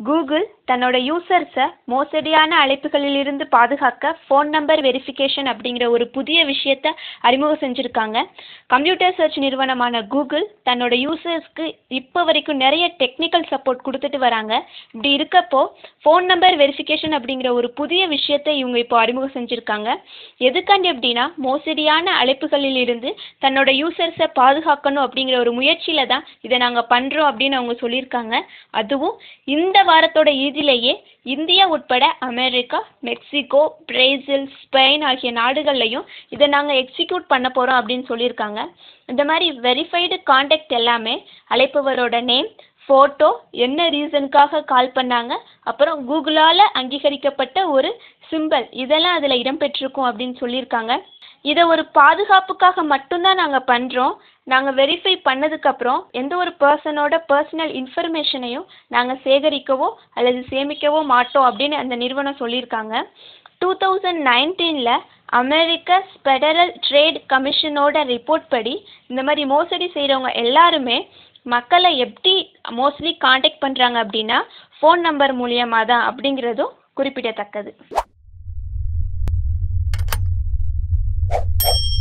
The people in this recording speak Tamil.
கூகுள் தன்னோட யூசர்ஸை மோசடியான அழைப்புகளிலிருந்து பாதுகாக்க ஃபோன் நம்பர் வெரிஃபிகேஷன் அப்படிங்கிற ஒரு புதிய விஷயத்தை அறிமுகம் செஞ்சுருக்காங்க கம்ப்யூட்டர் சர்ச் நிறுவனமான கூகுள் தன்னோட யூசர்ஸ்க்கு இப்போ வரைக்கும் நிறைய டெக்னிக்கல் சப்போர்ட் கொடுத்துட்டு வராங்க இப்படி இருக்கப்போ ஃபோன் நம்பர் வெரிஃபிகேஷன் அப்படிங்கிற ஒரு புதிய விஷயத்தை இவங்க இப்போ அறிமுகம் செஞ்சுருக்காங்க எதுக்காண்டி அப்படின்னா மோசடியான அழைப்புகளிலிருந்து தன்னோட யூசர்ஸை பாதுகாக்கணும் அப்படிங்கிற ஒரு முயற்சியில் தான் இதை நாங்கள் பண்ணுறோம் அப்படின்னு அவங்க சொல்லியிருக்காங்க அதுவும் இந்த வாரத்தோட இறுதியிலேயே இந்தியா உட்பட அமெரிக்கா மெக்சிகோ பிரேசில் ஸ்பெயின் ஆகிய நாடுகள்லையும் இதை நாங்கள் எக்ஸிக்யூட் பண்ண போகிறோம் அப்படின்னு சொல்லியிருக்காங்க இந்த மாதிரி வெரிஃபைடு காண்டாக்ட் எல்லாமே அழைப்பவரோட நேம் ஃபோட்டோ என்ன ரீசனுக்காக கால் பண்ணாங்க அப்புறம் கூகுளால் அங்கீகரிக்கப்பட்ட ஒரு சிம்பல் இதெல்லாம் அதில் இடம்பெற்றிருக்கும் அப்படின்னு சொல்லியிருக்காங்க இதை ஒரு பாதுகாப்புக்காக மட்டும்தான் நாங்கள் பண்ணுறோம் நாங்கள் வெரிஃபை பண்ணதுக்கப்புறம் எந்த ஒரு பர்சனோட பர்சனல் இன்ஃபர்மேஷனையும் நாங்கள் சேகரிக்கவோ அல்லது சேமிக்கவோ மாட்டோம் அப்படின்னு அந்த நிறுவனம் சொல்லியிருக்காங்க டூ தௌசண்ட் நைன்டீனில் அமெரிக்க ஃபெடரல் ட்ரேட் கமிஷனோட ரிப்போர்ட் படி இந்த மாதிரி மோசடி செய்கிறவங்க எல்லாருமே மக்களை எப்படி மோஸ்ட்லி காண்டாக்ட் பண்ணுறாங்க அப்படின்னா ஃபோன் நம்பர் மூலியமாக தான் அப்படிங்கிறதும் குறிப்பிடத்தக்கது